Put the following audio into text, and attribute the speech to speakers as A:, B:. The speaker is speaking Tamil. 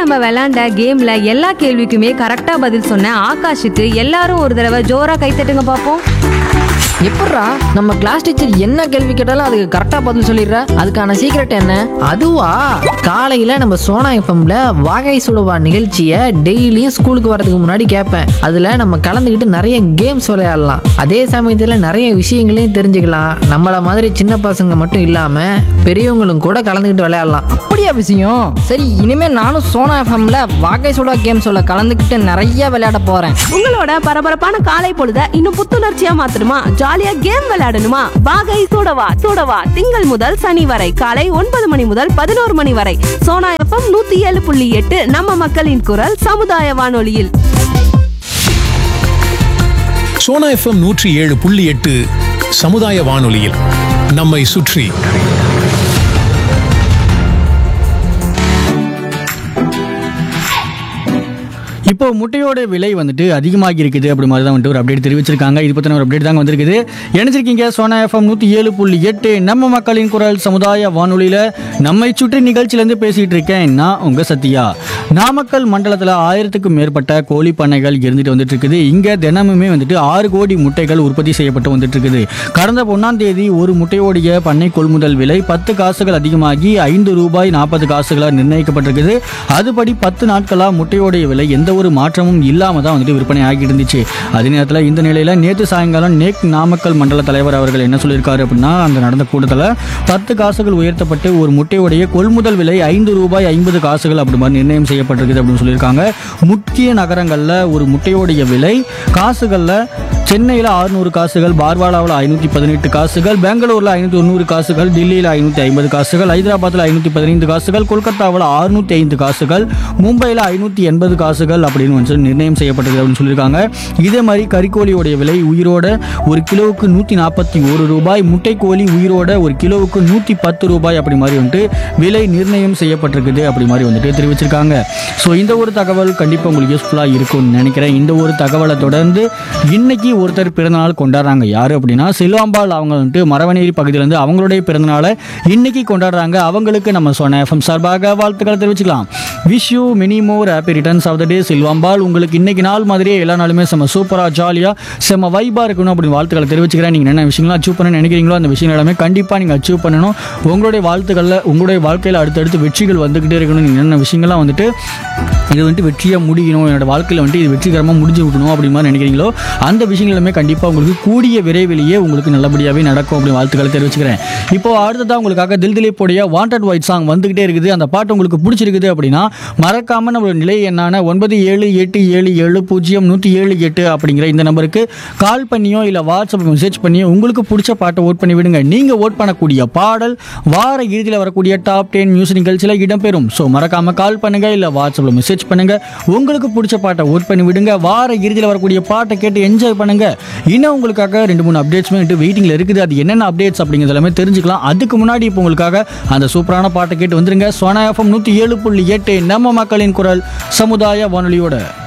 A: நம்ம விளையாண்ட கேம்ல எல்லா கேள்விக்குமே கரெக்டா பதில் சொன்ன ஆகாஷுக்கு எல்லாரும் ஒரு தடவை ஜோரா கைத்தட்டுங்க பார்ப்போம்
B: எப்பட்றா நம்ம கிளாஸ் டீச்சர் என்ன கேள்வி கேட்டாலும் அதுக்கு கரெக்டாக பதில் சொல்லிடுற அதுக்கான சீக்ரெட் என்ன
C: அதுவா காலையில நம்ம சோனா எஃப்எம்ல வாகை சுடுவா நிகழ்ச்சியை டெய்லியும் ஸ்கூலுக்கு வரதுக்கு முன்னாடி கேட்பேன் அதுல நம்ம கலந்துக்கிட்டு நிறைய கேம்ஸ் விளையாடலாம் அதே சமயத்துல நிறைய விஷயங்களையும் தெரிஞ்சுக்கலாம் நம்மள மாதிரி சின்ன பசங்க மட்டும் இல்லாம பெரியவங்களும் கூட கலந்துக்கிட்டு விளையாடலாம்
B: அப்படியா விஷயம் சரி இனிமே நானும் சோனா எஃப்எம்ல வாகை சுடா கேம்ஸோட கலந்துக்கிட்டு நிறைய விளையாட போறேன்
D: உங்களோட பரபரப்பான காலை பொழுத இன்னும் புத்துணர்ச்சியா மாத்தணுமா ஜாலியா கேம் விளையாடணுமா வாகை சூடவா சூடவா திங்கள் முதல் சனி வரை காலை ஒன்பது மணி முதல் பதினோரு மணி வரை சோனா எஃப்எம் நூத்தி ஏழு புள்ளி எட்டு நம்ம மக்களின் குரல் சமுதாய வானொலியில்
E: சோனா எஃப்எம் நூற்றி ஏழு புள்ளி எட்டு சமுதாய வானொலியில் நம்மை சுற்றி
F: இப்போ முட்டையோட விலை வந்துட்டு அதிகமாகி இருக்குது அப்படி மாதிரி தான் வந்துட்டு ஒரு அப்டேட் தெரிவிச்சிருக்காங்க இது பற்றின ஒரு அப்டேட் தாங்க வந்திருக்குது நினைச்சிருக்கீங்க சோனா எஃப்எம் நூற்றி ஏழு புள்ளி எட்டு நம்ம மக்களின் குரல் சமுதாய வானொலியில் நம்மை சுற்றி நிகழ்ச்சியிலேருந்து பேசிகிட்டு இருக்கேன் நான் உங்கள் சத்யா நாமக்கல் மண்டலத்தில் ஆயிரத்துக்கும் மேற்பட்ட கோழி பண்ணைகள் இருந்துட்டு வந்துட்டு இருக்குது இங்கே தினமுமே வந்துட்டு ஆறு கோடி முட்டைகள் உற்பத்தி செய்யப்பட்டு வந்துட்டு இருக்குது கடந்த ஒன்றாம் தேதி ஒரு முட்டையோடைய பண்ணை கொள்முதல் விலை பத்து காசுகள் அதிகமாகி ஐந்து ரூபாய் நாற்பது காசுகளாக நிர்ணயிக்கப்பட்டிருக்குது அதுபடி பத்து நாட்களாக முட்டையோடைய விலை எந்த ஒரு மாற்றமும் இல்லாமல் தான் வந்துட்டு விற்பனை ஆகிட்டு இருந்துச்சு அதே நேரத்தில் இந்த நிலையில் நேற்று சாயங்காலம் நேக் நாமக்கல் மண்டல தலைவர் அவர்கள் என்ன சொல்லியிருக்காரு அப்படின்னா அந்த நடந்த கூட்டத்தில் பத்து காசுகள் உயர்த்தப்பட்டு ஒரு முட்டையுடைய கொள்முதல் விலை ஐந்து ரூபாய் ஐம்பது காசுகள் அப்படி மாதிரி நிர்ணயம் செய்யப்பட்டிருக்குது அப்படின்னு சொல்லியிருக்காங்க முக்கிய நகரங்களில் ஒரு முட்டையோடைய விலை காசுகளில் சென்னையில் அறுநூறு காசுகள் பார்வாலாவில் ஐநூற்றி பதினெட்டு காசுகள் பெங்களூரில் ஐநூற்றி தொண்ணூறு காசுகள் டெல்லியில் ஐநூற்றி ஐம்பது காசுகள் ஹைதராபாத்தில் ஐநூற்றி பதினைந்து காசுகள் கொல்கத்தாவில் அறுநூற்றி ஐந்து காசுகள் மும்பையில் ஐநூற்றி எண்பது காசுகள் அப்படின்னு வந்து நிர்ணயம் செய்யப்பட்டது அப்படின்னு சொல்லியிருக்காங்க இதே மாதிரி கறிக்கோழியோடைய விலை உயிரோட ஒரு கிலோவுக்கு நூற்றி நாற்பத்தி ஒரு ரூபாய் முட்டைக்கோழி உயிரோட ஒரு கிலோவுக்கு நூற்றி பத்து ரூபாய் அப்படி மாதிரி வந்துட்டு விலை நிர்ணயம் செய்யப்பட்டிருக்குது அப்படி மாதிரி வந்துட்டு தெரிவிச்சிருக்காங்க ஸோ இந்த ஒரு தகவல் கண்டிப்பாக உங்களுக்கு யூஸ்ஃபுல்லாக இருக்கும்னு நினைக்கிறேன் இந்த ஒரு தகவலை தொடர்ந்து இன்னைக்கு ஒருத்தர் பிறந்தநாள் கொண்டாடுறாங்க யார் அப்படின்னா செல்வாம்பாள் அவங்க வந்துட்டு மரவனேரி பகுதியிலேருந்து அவங்களுடைய பிறந்தநாளை இன்னைக்கு கொண்டாடுறாங்க அவங்களுக்கு நம்ம சொன்ன எஃப்எம் சார்பாக வாழ்த்துக்களை தெரிவிச்சுக்கலாம் wish you many more happy returns of the day Selvambal உங்களுக்கு இன்னைக்கு நாள் மாதிரியே எல்லா நாளுமே செம்ம சூப்பராக ஜாலியாக செம்ம வைபாக இருக்கணும் அப்படின்னு வாழ்த்துக்களை தெரிவிச்சுக்கிறேன் நீங்கள் என்ன விஷயங்கள்லாம் அச்சீவ் பண்ண நினைக்கிறீங்களோ அந்த விஷயங்கள் எல்லாமே கண்டிப்பாக நீங்கள் அச்சீவ் பண்ணணும் உங்களுடைய வாழ்த்துக்களில் உங்களுடைய வாழ்க்கையில் அடுத்தடுத்து வெற்றிகள் வந்துக்கிட்டே இருக்கணும் நீங்கள் என்ன விஷயங்கள்லாம் வந்துட்டு இது வந்துட்டு வெற்றியாக முடியணும் என்னோட வாழ்க்கையில் வந்துட்டு இது வெற்றிகரமாக முடிஞ்சு விடணும் அப்படி மாதிரி நினைக்கிறீங்களோ அந்த விஷயங்கள் எல்லாமே கண்டிப்பாக உங்களுக்கு கூடிய விரைவிலேயே உங்களுக்கு நல்லபடியாகவே நடக்கும் அப்படி வாழ்த்துக்களை தெரிவிச்சுக்கிறேன் இப்போ அடுத்ததாக உங்களுக்காக தில் திலீப்போடைய வாண்டட் ஒயிட் சாங் வந்துகிட்டே இருக்குது அந்த பாட்டு உங்களுக்கு பிடிச்சிருக்குது அப்படின்னா மறக்காம நம்மளோட நிலை என்னான ஒன்பது ஏழு எட்டு ஏழு ஏழு பூஜ்ஜியம் நூற்றி ஏழு எட்டு அப்படிங்கிற இந்த நம்பருக்கு கால் பண்ணியோ இல்லை வாட்ஸ்அப் மெசேஜ் பண்ணியோ உங்களுக்கு பிடிச்ச பாட்டை ஓட் பண்ணி விடுங்க நீங்கள் ஓட் பண்ணக்கூடிய பாடல் வார இறுதியில் வரக்கூடிய டாப் டென் மியூசிக் நிகழ்ச்சியில் இடம்பெறும் ஸோ மறக்காம கால் பண்ணுங்க இல்லை வாட்ஸ்அப்பில் மெசேஜ் பண்ணுங்க உங்களுக்கு பிடிச்ச பாட்டை ஓட் பண்ணி விடுங்க வார இறுதியில் வரக்கூடிய பாட்டை கேட்டு என்ஜாய் பண்ணுங்க இன்னும் உங்களுக்காக ரெண்டு மூணு அப்டேட்ஸ்மே வெயிட்டிங்கில் இருக்குது அது என்னென்ன அப்டேட்ஸ் அப்படிங்கிறது எல்லாமே தெரிஞ்சுக்கலாம் அதுக்கு முன்னாடி இப்போ உங்களுக்காக அந்த சூப்பரான பாட்டை கேட்டு வந்துருங்க சோனா எஃப்எம் நூற்றி ஏழு புள்ளி எட்டு நம்ம மக்களின் குரல் சமுதாய வானொலியோட